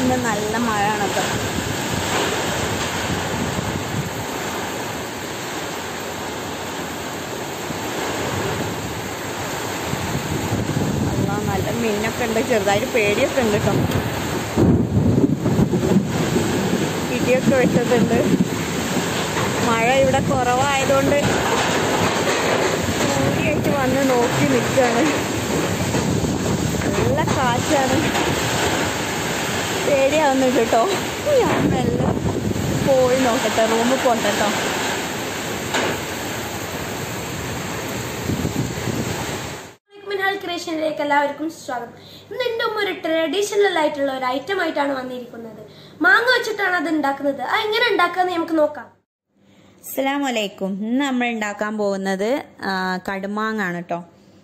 ഇന്ന് നല്ല മഴ ആണ് കേട്ടോ അല്ലാ, നല്ല മീനൊക്കെ ഉണ്ട് ചെറുതായിട്ട് പേടിയൊക്കെ ഉണ്ട് കേട്ടോ ഇടിയൊക്കെ വെച്ചതുണ്ട് മഴ ഇവിടെ കുറവായതുകൊണ്ട് കൂടിയായിട്ട് വന്ന് നോക്കി നിൽക്കുകയാണ് നല്ല കാറ്റാണ് പേടിയാവുന്നുണ്ട് കേട്ടോ ഞാൻ മെല്ലെ പോയി നോക്കട്ടെ റൂമിൽ പോട്ടെ കേട്ടോ മിൻഹാൽ ക്രിയേഷനിലേക്ക് എല്ലാവർക്കും സ്വാഗതം ഇന്ന് എൻ്റെ ഉമ്മ ഒരു ട്രഡീഷണൽ ആയിട്ടുള്ള ഒരു ഐറ്റം ആയിട്ടാണ് വന്നിരിക്കുന്നത് മാങ്ങ വെച്ചിട്ടാണ് അത് ഉണ്ടാക്കുന്നത് അത് എങ്ങനെ ഉണ്ടാക്കാന്ന് നമുക്ക് നോക്കാം അസ്സലാമു അലൈക്കും ഇന്ന് നമ്മൾ ഉണ്ടാക്കാൻ പോകുന്നത് ആ, കടുമാങ്ങാണ് കേട്ടോ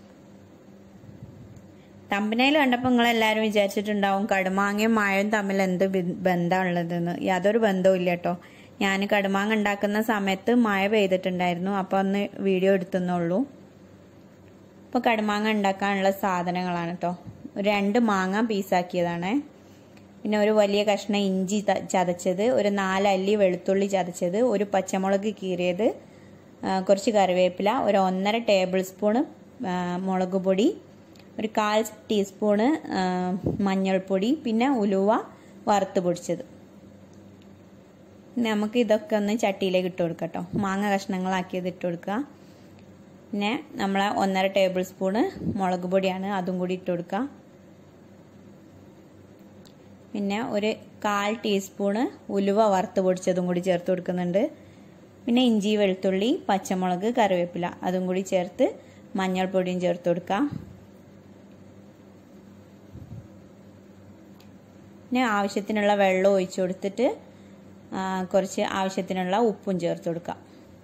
തമ്പനയിൽ കണ്ടപ്പോൾ നിങ്ങൾ എല്ലാവരും വിചാരിച്ചിട്ടുണ്ടാവും കടുമാങ്ങയും മഴയും തമ്മിൽ എന്ത് ബി- ബന്ധമുള്ളതെന്ന് യാതൊരു ബന്ധവും ഇല്ല കേട്ടോ ഞാൻ കടുമാങ്ങ ഉണ്ടാക്കുന്ന സമയത്ത് മഴ പെയ്തിട്ടുണ്ടായിരുന്നു അപ്പോൾ അന്ന് വീഡിയോ എടുത്തുന്നുള്ളൂ ഇപ്പോൾ കടുമാങ്ങ ഉണ്ടാക്കാനുള്ള സാധനങ്ങളാണ് കേട്ടോ ഒരു രണ്ട് മാങ്ങ പീസാക്കിയതാണ് പിന്നെ ഒരു വലിയ കഷ്ണം ഇഞ്ചി ത- ചതച്ചത് ഒരു നാലല്ലി വെളുത്തുള്ളി ചതച്ചത് ഒരു പച്ചമുളക് കീറിയത് ആ, കുറച്ച് കറിവേപ്പില ഒരു ഒന്നര ടേബിൾ സ്പൂണ് ആ, മുളക് പൊടി ഒരു കാൽ ടീസ്പൂണ് ആ, മഞ്ഞൾപ്പൊടി പിന്നെ ഉലുവ വറുത്ത് പൊടിച്ചത് പിന്നെ നമുക്ക് ഇതൊക്കെ ഒന്ന് ചട്ടിയിലേക്ക് ഇട്ട് കൊടുക്കാം കേട്ടോ മാങ്ങ കഷ്ണങ്ങളാക്കിയത് ഇട്ട് കൊടുക്കുക പിന്നെ നമ്മൾ ഒന്നര ടേബിൾ സ്പൂണ് മുളക് പൊടിയാണ് അതും കൂടി ഇട്ട് കൊടുക്കുക പിന്നെ ഒരു കാൽ ടീസ്പൂണ് ഉലുവ വറുത്ത് പൊടിച്ചതും കൂടി ചേർത്ത് കൊടുക്കുന്നുണ്ട് പിന്നെ ഇഞ്ചി വെളുത്തുള്ളി പച്ചമുളക് കറിവേപ്പില അതും കൂടി ചേർത്ത് മഞ്ഞൾപ്പൊടിയും ചേർത്ത് കൊടുക്കുക പിന്നെ ആവശ്യത്തിനുള്ള വെള്ളം ഒഴിച്ചു കൊടുത്തിട്ട് ആ, കുറച്ച് ആവശ്യത്തിനുള്ള ഉപ്പും ചേർത്ത് കൊടുക്കാം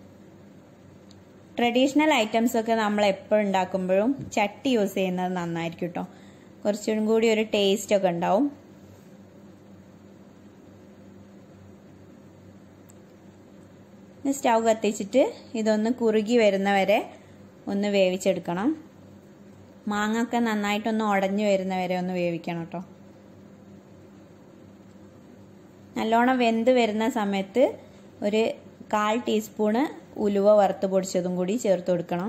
ട്രഡീഷണൽ ഐറ്റംസ് ഒക്കെ നമ്മൾ എപ്പോഴും ഉണ്ടാക്കുമ്പോഴും ചട്ടി യൂസ് ചെയ്യുന്നത് നന്നായിരിക്കും കേട്ടോ കുറച്ചും കൂടി ഒരു ടേസ്റ്റ് ഒക്കെ ഉണ്ടാവും സ്റ്റൗ കത്തിച്ചിട്ട് ഇതൊന്ന് കുറുകി വരുന്നവരെ ഒന്ന് വേവിച്ചെടുക്കണം മാങ്ങ ഒക്കെ നന്നായിട്ടൊന്ന് ഉടഞ്ഞു വരുന്നവരെ ഒന്ന് വേവിക്കണം കേട്ടോ നല്ലോണം വെന്ത് വരുന്ന സമയത്ത് ഒരു കാൽ ടീസ്പൂണ് ഉലുവ വറുത്ത് പൊടിച്ചതും കൂടി ചേർത്ത് കൊടുക്കണം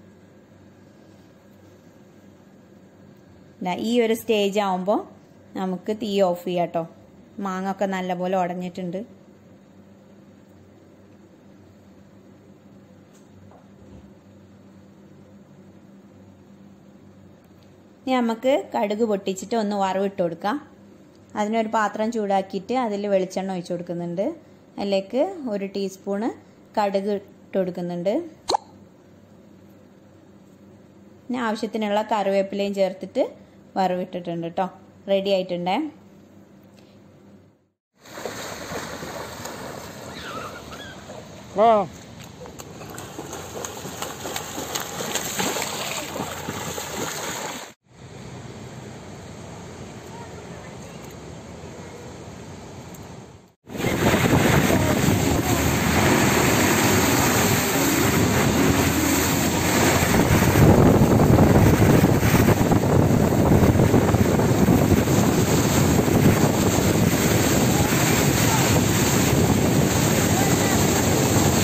ദാ ഈ ഒരു സ്റ്റേജ് ആവുമ്പോൾ നമുക്ക് തീ ഓഫ് ചെയ്യാം കേട്ടോ മാങ്ങ ഒക്കെ നല്ലപോലെ ഉടഞ്ഞിട്ടുണ്ട് ഇനി നമുക്ക് കടുക് പൊട്ടിച്ചിട്ട് ഒന്ന് വറവിട്ട് കൊടുക്കാം അതിനൊരു പാത്രം ചൂടാക്കിയിട്ട് അതിൽ വെളിച്ചെണ്ണ ഒഴിച്ചു കൊടുക്കുന്നുണ്ട് അതിലേക്ക് ഒരു ടീസ്പൂണ് കടുക് ഇട്ട് കൊടുക്കുന്നുണ്ട് പിന്നെ ആവശ്യത്തിനുള്ള കറിവേപ്പിലയും ചേർത്തിട്ട് വറവിട്ടിട്ടുണ്ട് കേട്ടോ റെഡി ആയിട്ടുണ്ടേ വാ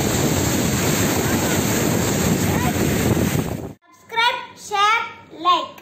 സബ്സ്ക്രൈബ് ഷെയർ ലൈക്ക്